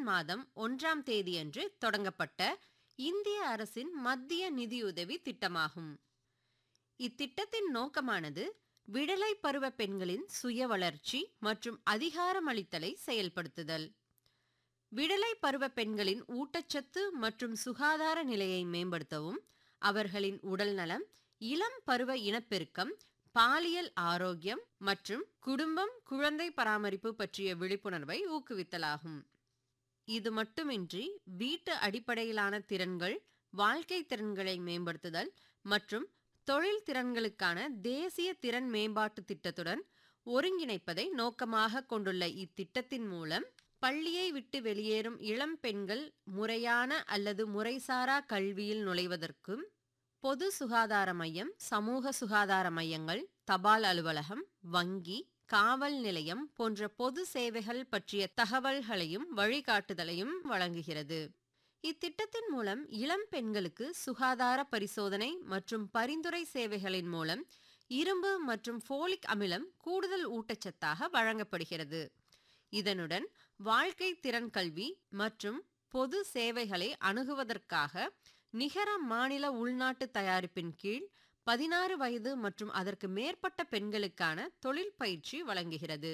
மாதம் ஒன்றாம் தேதியன்று தொடங்கப்பட்ட இந்திய அரசின் மத்திய நிதியுதவி திட்டமாகும் இத்திட்டத்தின் நோக்கமானது விடலை பருவ பெண்களின் சுய வளர்ச்சி மற்றும் அதிகாரமளித்தலை செயல்படுத்துதல் விடலை பருவ பெண்களின் ஊட்டச்சத்து மற்றும் சுகாதார நிலையை மேம்படுத்தவும் அவர்களின் உடல்நலம் இளம் பருவ இனப்பெருக்கம் பாலியல் ஆரோக்கியம் மற்றும் குடும்பம் குழந்தை பராமரிப்பு பற்றிய விழிப்புணர்வை ஊக்குவித்தலாகும் இது மட்டுமின்றி வீட்டு அடிப்படையிலான திறன்கள் வாழ்க்கை திறன்களை மேம்படுத்துதல் மற்றும் தொழில் திறன்களுக்கான தேசிய திறன் மேம்பாட்டு திட்டத்துடன் ஒருங்கிணைப்பதை நோக்கமாக கொண்டுள்ள இத்திட்டத்தின் மூலம் பள்ளியை விட்டு வெளியேறும் இளம் பெண்கள் முறையான அல்லது முறைசாரா கல்வியில் நுழைவதற்கும் பொது சுகாதார மையம் சமூக சுகாதார மையங்கள் தபால் அலுவலகம் வங்கி காவல் நிலையம் போன்ற பொது சேவைகள் பற்றிய தகவல்களையும் வழிகாட்டுதலையும் வழங்குகிறது இத்திட்டத்தின் மூலம் இளம் பெண்களுக்கு சுகாதார பரிசோதனை மற்றும் பரிந்துரை சேவைகளின் மூலம் இரும்பு மற்றும் ஃபோலிக் அமிலம் கூடுதல் ஊட்டச்சத்தாக வழங்கப்படுகிறது இதனுடன் வாழ்க்கை திறன் கல்வி மற்றும் பொது சேவைகளை அணுகுவதற்காக நிகர மாநில உள்நாட்டு தயாரிப்பின் கீழ் பதினாறு வயது மற்றும் அதற்கு மேற்பட்ட பெண்களுக்கான தொழில் பயிற்சி வழங்குகிறது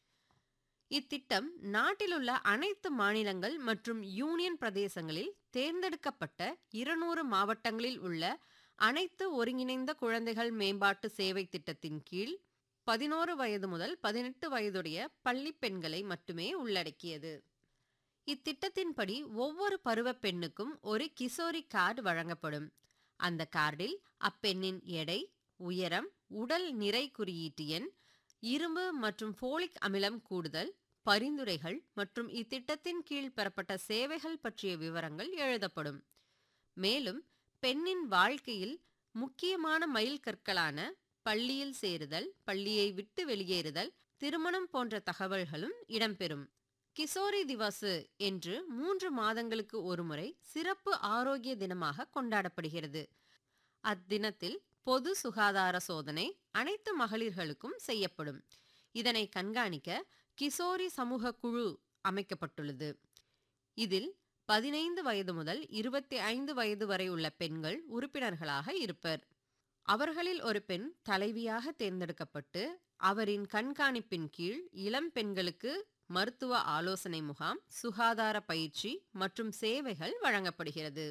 இத்திட்டம் நாட்டிலுள்ள அனைத்து மாநிலங்கள் மற்றும் யூனியன் பிரதேசங்களில் தேர்ந்தெடுக்கப்பட்ட இருநூறு மாவட்டங்களில் உள்ள அனைத்து ஒருங்கிணைந்த குழந்தைகள் மேம்பாட்டு சேவை திட்டத்தின் கீழ் பதினோரு வயது முதல் பதினெட்டு வயதுடைய பள்ளி பெண்களை மட்டுமே உள்ளடக்கியது இத்திட்டத்தின்படி ஒவ்வொரு பருவ பெண்ணுக்கும் ஒரு கிசோரி கார்டு வழங்கப்படும் அந்த கார்டில் அப்பெண்ணின் எடை உயரம் உடல் நிறை குறியீட்டு எண் இரும்பு மற்றும் ஃபோலிக் அமிலம் கூடுதல் பரிந்துரைகள் மற்றும் இத்திட்டத்தின் கீழ் பெறப்பட்ட சேவைகள் பற்றிய விவரங்கள் எழுதப்படும் மேலும் பெண்ணின் வாழ்க்கையில் முக்கியமான மைல் கற்களான பள்ளியில் சேருதல் பள்ளியை விட்டு வெளியேறுதல் திருமணம் போன்ற தகவல்களும் இடம்பெறும் கிசோரி திவசு என்று மூன்று மாதங்களுக்கு ஒருமுறை சிறப்பு ஆரோக்கிய தினமாக கொண்டாடப்படுகிறது அத்தினத்தில் பொது சுகாதார சோதனை அனைத்து மகளிர்களுக்கும் செய்யப்படும் இதனை கண்காணிக்க கிசோரி சமூக குழு அமைக்கப்பட்டுள்ளது இதில் பதினைந்து வயது முதல் இருபத்தி ஐந்து வயது வரை உள்ள பெண்கள் உறுப்பினர்களாக இருப்பர் அவர்களில் ஒரு பெண் தலைவியாக தேர்ந்தெடுக்கப்பட்டு அவரின் கண்காணிப்பின் கீழ் இளம் பெண்களுக்கு மருத்துவ ஆலோசனை முகாம் சுகாதார பயிற்சி மற்றும் சேவைகள் வழங்கப்படுகிறது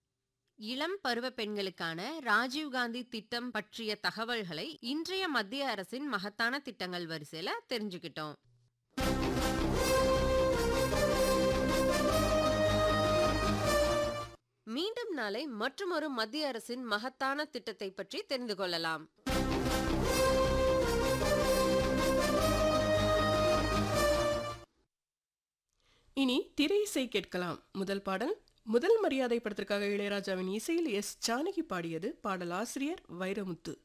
இளம் பருவ பெண்களுக்கான ராஜீவ்காந்தி திட்டம் பற்றிய தகவல்களை இன்றைய மத்திய அரசின் மகத்தான திட்டங்கள் வரிசையில தெரிஞ்சுக்கிட்டோம் மீண்டும் நாளை மற்றுமொரு மத்திய அரசின் மகத்தான திட்டத்தை பற்றி தெரிந்து கொள்ளலாம் இனி திரை இசை கேட்கலாம் முதல் பாடல் முதல் மரியாதை படத்திற்காக இளையராஜாவின் இசையில் எஸ் ஜானகி பாடியது பாடல் ஆசிரியர் வைரமுத்து